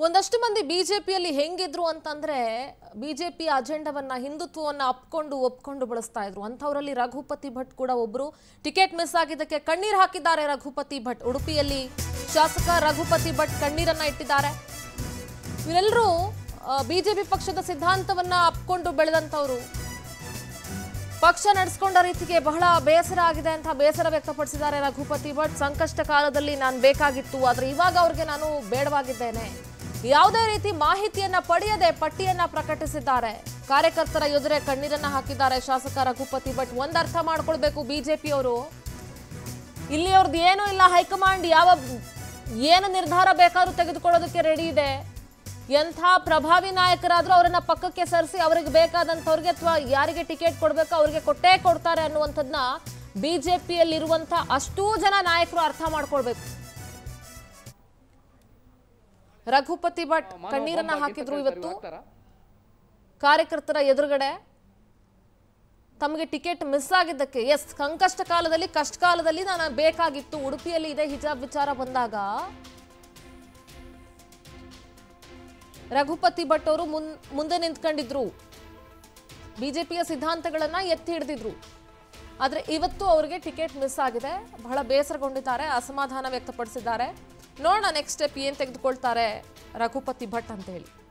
ಒಂದಷ್ಟು ಮಂದಿ ಬಿಜೆಪಿಯಲ್ಲಿ ಹೆಂಗಿದ್ರು ಅಂತಂದ್ರೆ ಬಿಜೆಪಿ ಅಜೆಂಡವನ್ನ ಹಿಂದುತ್ವವನ್ನ ಅಪ್ಕೊಂಡು ಒಪ್ಕೊಂಡು ಬಳಸ್ತಾ ಇದ್ರು ಅಂಥವರಲ್ಲಿ ರಘುಪತಿ ಭಟ್ ಕೂಡ ಒಬ್ರು ಟಿಕೆಟ್ ಮಿಸ್ ಆಗಿದ್ದಕ್ಕೆ ಕಣ್ಣೀರ್ ಹಾಕಿದ್ದಾರೆ ರಘುಪತಿ ಭಟ್ ಉಡುಪಿಯಲ್ಲಿ ಶಾಸಕ ರಘುಪತಿ ಭಟ್ ಕಣ್ಣೀರನ್ನ ಇಟ್ಟಿದ್ದಾರೆ ಇವರೆಲ್ಲರೂ ಬಿಜೆಪಿ ಪಕ್ಷದ ಸಿದ್ಧಾಂತವನ್ನ ಅಪ್ಕೊಂಡು ಬೆಳೆದಂಥವ್ರು ಪಕ್ಷ ನಡೆಸ್ಕೊಂಡ ರೀತಿಗೆ ಬಹಳ ಬೇಸರ ಆಗಿದೆ ಅಂತ ಬೇಸರ ವ್ಯಕ್ತಪಡಿಸಿದ್ದಾರೆ ರಘುಪತಿ ಭಟ್ ಸಂಕಷ್ಟ ಕಾಲದಲ್ಲಿ ನಾನು ಬೇಕಾಗಿತ್ತು ಆದ್ರೆ ಇವಾಗ ಅವ್ರಿಗೆ ನಾನು ಬೇಡವಾಗಿದ್ದೇನೆ ಯಾವುದೇ ರೀತಿ ಮಾಹಿತಿಯನ್ನ ಪಡೆಯದೆ ಪಟ್ಟಿಯನ್ನ ಪ್ರಕಟಿಸಿದ್ದಾರೆ ಕಾರ್ಯಕರ್ತರ ಎದುರೇ ಕಣ್ಣೀರನ್ನ ಹಾಕಿದ್ದಾರೆ ಶಾಸಕ ರಘುಪತಿ ಭಟ್ ಒಂದರ್ಥ ಮಾಡ್ಕೊಳ್ಬೇಕು ಬಿಜೆಪಿಯವರು ಇಲ್ಲಿ ಅವ್ರದ್ದು ಏನೂ ಇಲ್ಲ ಹೈಕಮಾಂಡ್ ಯಾವ ಏನು ನಿರ್ಧಾರ ಬೇಕಾದ್ರೂ ತೆಗೆದುಕೊಳ್ಳೋದಕ್ಕೆ ರೆಡಿ ಇದೆ ಎಂಥ ಪ್ರಭಾವಿ ನಾಯಕರಾದ್ರೂ ಅವರನ್ನ ಪಕ್ಕಕ್ಕೆ ಸರಿಸಿ ಅವರಿಗೆ ಬೇಕಾದಂಥವ್ರಿಗೆ ಅಥವಾ ಯಾರಿಗೆ ಟಿಕೆಟ್ ಕೊಡಬೇಕೋ ಅವ್ರಿಗೆ ಕೊಟ್ಟೇ ಕೊಡ್ತಾರೆ ಅನ್ನುವಂಥದ್ದನ್ನ ಬಿಜೆಪಿಯಲ್ಲಿರುವಂಥ ಅಷ್ಟೂ ಜನ ನಾಯಕರು ಅರ್ಥ ಮಾಡ್ಕೊಳ್ಬೇಕು ರಘುಪತಿ ಭಟ್ ಕಣ್ಣೀರನ್ನ ಹಾಕಿದ್ರು ಇವತ್ತು ಕಾರ್ಯಕರ್ತರ ಎದುರುಗಡೆ ತಮಗೆ ಟಿಕೆಟ್ ಮಿಸ್ ಆಗಿದ್ದಕ್ಕೆ ಎಸ್ ಸಂಕಷ್ಟ ಕಾಲದಲ್ಲಿ ಕಷ್ಟ ಕಾಲದಲ್ಲಿ ನಾನು ಬೇಕಾಗಿತ್ತು ಉಡುಪಿಯಲ್ಲಿ ಇದೆ ಹಿಜಾಬ್ ವಿಚಾರ ಬಂದಾಗ ರಘುಪತಿ ಭಟ್ ಅವರು ಮುನ್ ಮುಂದೆ ನಿಂತ್ಕೊಂಡಿದ್ರು ಬಿಜೆಪಿಯ ಸಿದ್ಧಾಂತಗಳನ್ನ ಎತ್ತಿ ಹಿಡಿದಿದ್ರು ಆದ್ರೆ ಇವತ್ತು ಅವರಿಗೆ ಟಿಕೆಟ್ ಮಿಸ್ ಆಗಿದೆ ಬಹಳ ಬೇಸರಗೊಂಡಿದ್ದಾರೆ ಅಸಮಾಧಾನ ವ್ಯಕ್ತಪಡಿಸಿದ್ದಾರೆ ನೋಡೋಣ ನೆಕ್ಸ್ಟ್ ಸ್ಟೆಪ್ ಏನ್ ತೆಗೆದುಕೊಳ್ತಾರೆ ರಘುಪತಿ ಭಟ್ ಅಂತ ಹೇಳಿ